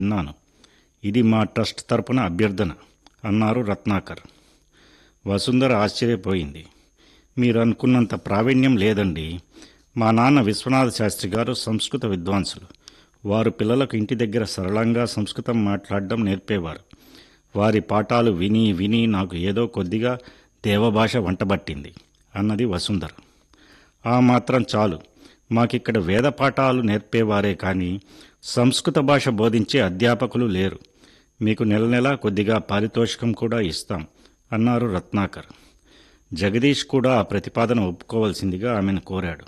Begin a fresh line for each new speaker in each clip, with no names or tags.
విన్నాను ఇది మా ట్రస్ట్ తరపున అభ్యర్థన అన్నారు రత్నాకర్ వసుంధర ఆశ్చర్యపోయింది మీరు అనుకున్నంత ప్రావీణ్యం లేదండి మా నాన్న విశ్వనాథ శాస్త్రి గారు సంస్కృత విద్వాంసులు వారు పిల్లలకు ఇంటి దగ్గర సరళంగా సంస్కృతం మాట్లాడడం నేర్పేవారు వారి పాఠాలు విని విని నాకు ఏదో కొద్దిగా దేవభాష వంటబట్టింది అన్నది వసుంధర ఆ మాత్రం చాలు మాకిక్కడ వేద పాఠాలు నేర్పేవారే కానీ సంస్కృత భాష బోధించే అధ్యాపకులు లేరు మీకు నెల నెలా కొద్దిగా పారితోషికం కూడా ఇస్తాం అన్నారు రత్నాకర్ జగదీష్ కూడా ఆ ప్రతిపాదన ఒప్పుకోవాల్సిందిగా ఆమెను కోరాడు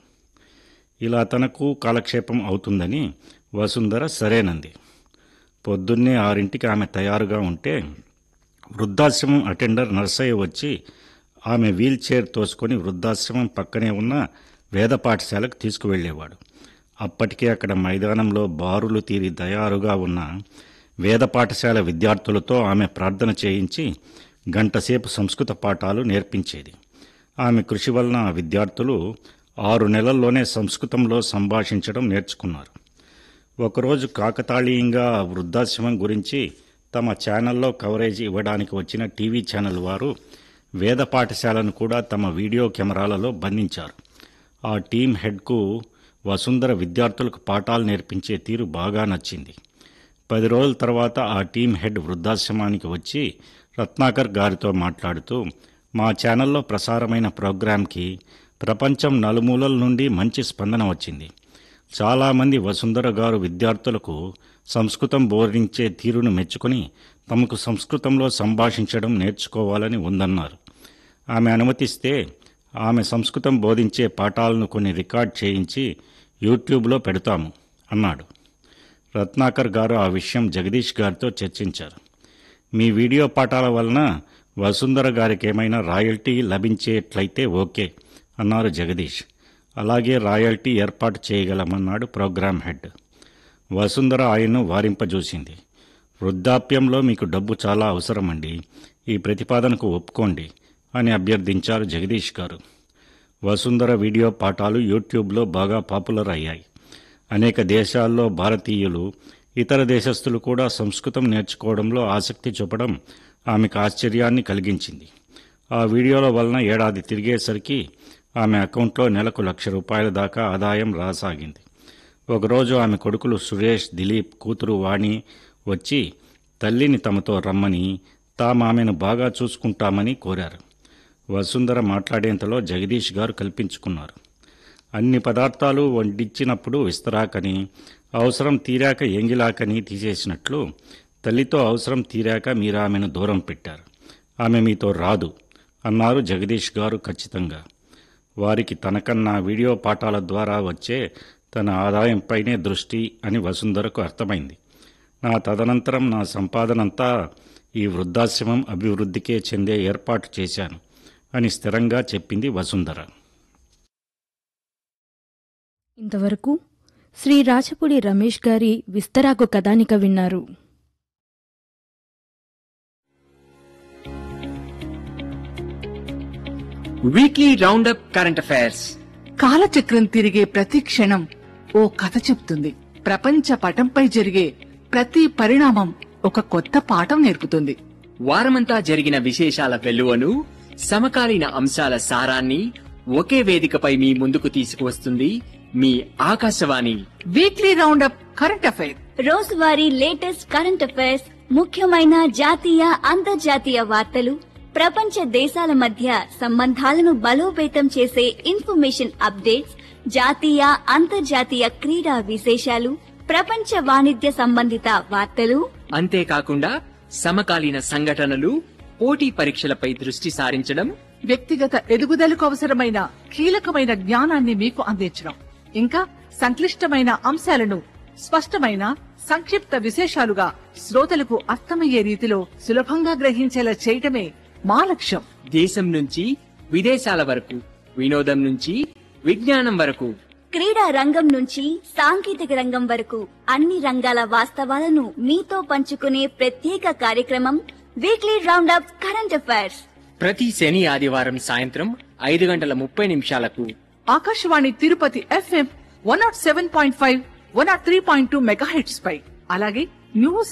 ఇలా తనకు కాలక్షేపం అవుతుందని వసుంధర సరేనంది పొద్దున్నే ఆరింటికి ఆమె తయారుగా ఉంటే వృద్ధాశ్రమం అటెండర్ నర్సయ్య వచ్చి ఆమె వీల్ చైర్ తోసుకొని వృద్ధాశ్రమం పక్కనే ఉన్న వేద పాఠశాలకు తీసుకువెళ్ళేవాడు అప్పటికే అక్కడ మైదానంలో బారులు తీరి తయారుగా ఉన్న వేద పాఠశాల విద్యార్థులతో ఆమె ప్రార్థన చేయించి గంటసేపు సంస్కృత పాఠాలు నేర్పించేది ఆమె కృషి వలన ఆ విద్యార్థులు ఆరు నెలల్లోనే సంస్కృతంలో సంభాషించడం నేర్చుకున్నారు ఒకరోజు కాకతాళీయంగా ఆ వృద్ధాశ్రమం గురించి తమ ఛానల్లో కవరేజ్ ఇవ్వడానికి వచ్చిన టీవీ ఛానల్ వారు వేద పాఠశాలను కూడా తమ వీడియో కెమెరాలలో బంధించారు ఆ టీం హెడ్కు వసుంధర విద్యార్థులకు పాఠాలు నేర్పించే తీరు బాగా నచ్చింది పది రోజుల తర్వాత ఆ టీం హెడ్ వృద్ధాశ్రమానికి వచ్చి రత్నాకర్ గారితో మాట్లాడుతూ మా ఛానల్లో ప్రసారమైన ప్రోగ్రాంకి ప్రపంచం నలుమూలల నుండి మంచి స్పందన వచ్చింది చాలామంది వసుంధర గారు విద్యార్థులకు సంస్కృతం బోధించే తీరును మెచ్చుకొని తమకు సంస్కృతంలో సంభాషించడం నేర్చుకోవాలని ఉందన్నారు ఆమె అనుమతిస్తే ఆమె సంస్కృతం బోధించే పాఠాలను కొన్ని రికార్డ్ చేయించి యూట్యూబ్లో పెడతాము అన్నాడు రత్నాకర్ గారు ఆ విషయం జగదీష్ గారితో చర్చించారు మీ వీడియో పాఠాల వలన వసుంధర గారికి ఏమైనా రాయల్టీ లభించేట్లయితే ఓకే అన్నారు జగదీష్ అలాగే రాయల్టీ ఏర్పాటు చేయగలమన్నాడు ప్రోగ్రాం హెడ్ వసుంధర ఆయన్ను వారింపజూసింది వృద్ధాప్యంలో మీకు డబ్బు చాలా అవసరమండి ఈ ప్రతిపాదనకు ఒప్పుకోండి అని అభ్యర్థించారు జగదీష్ గారు వసుంధర వీడియో పాఠాలు యూట్యూబ్లో బాగా పాపులర్ అయ్యాయి అనేక దేశాల్లో భారతీయులు ఇతర దేశస్థులు కూడా సంస్కృతం నేర్చుకోవడంలో ఆసక్తి చూపడం ఆమెకు ఆశ్చర్యాన్ని కలిగించింది ఆ వీడియోల వలన ఏడాది తిరిగేసరికి ఆమె అకౌంట్లో నెలకు లక్ష రూపాయల దాకా ఆదాయం రాసాగింది ఒకరోజు ఆమె కొడుకులు సురేష్ దిలీప్ కూతురు వాణి వచ్చి తల్లిని తమతో రమ్మని తాము ఆమెను బాగా చూసుకుంటామని కోరారు వసుంధర మాట్లాడేంతలో జగదీష్ గారు కల్పించుకున్నారు అన్ని పదార్థాలు వండించినప్పుడు విస్తరాకని అవసరం తీరాక ఎంగిలాకని తీసేసినట్లు తల్లితో అవసరం తీరాక మీరు ఆమెను దూరం పెట్టారు ఆమె మీతో రాదు అన్నారు జగదీష్ గారు ఖచ్చితంగా వారికి తనకన్నా వీడియో పాఠాల ద్వారా వచ్చే తన ఆదాయంపైనే దృష్టి అని వసుంధరకు అర్థమైంది నా తదనంతరం నా సంపాదనంతా ఈ వృద్ధాశ్రమం అభివృద్ధికే చెందే ఏర్పాటు చేశాను అని స్థిరంగా చెప్పింది వసుంధర
ఇంతవరకు శ్రీ రాచపూడి రమేష్ గారి విస్తరాకు కథానిక విన్నారు
వీక్లీ రౌండప్ కరెంట్ అఫైర్స్
కాలచక్రం తిరిగే ప్రతి క్షణం ఓ కథ చెప్తుంది ప్రపంచ పటంపై జరిగే ప్రతి పరిణామం ఒక కొత్త పాఠం నేర్పుతుంది
వారమంతా జరిగిన విశేషాల వెలువను సమకాలీన అంశాల సారాన్ని ఒకే వేదికపై మీ ముందుకు తీసుకువస్తుంది మీ Akashvani
weekly roundup current affair
రోజువారీ లేటెస్ట్ కరెంట్ అఫైర్స్ ముఖ్యమైన జాతీయ అంతర్జాతీయ వార్తలు ప్రపంచ దేశాల మధ్య సంబంధాలను బలోపేతం చేసే ఇన్ఫర్మేషన్ అప్డేట్స్ జాతీయ అంతర్జాతీయ క్రీడా విశేషాలు ప్రపంచ వాణిజ్య సంబంధిత వార్తలు
అంతేకాకుండా సమకాలీన సంఘటనలు పోటీ పరీక్షలపై దృష్టి సారించడం
వ్యక్తిగత ఎదుగుదలకు అవసరమైన కీలకమైన జ్ఞానాన్ని మీకు అందించడం ఇంకా సంక్లిష్టమైన అంశాలను స్పష్టమైన సంక్షిప్త విశేషాలుగా శ్రోతలకు అర్థమయ్యే రీతిలో సులభంగా గ్రహించేలా చేయటమే మా లక్ష్యం
దేశం నుంచి విదేశాల వరకు వినోదం నుంచి విజ్ఞానం వరకు
క్రీడా రంగం నుంచి సాంకేతిక రంగం వరకు అన్ని రంగాల వాస్తవాలను మీతో పంచుకునే ప్రత్యేక కార్యక్రమం వీక్లీ రౌండప్ కరెంట్ అఫైర్స్
ప్రతి శని ఆదివారం సాయంత్రం ఐదు గంటల ముప్పై నిమిషాలకు
Akashvani Tirupati FM one not seven point five one not three point two mega పై అలాగే న్యూస్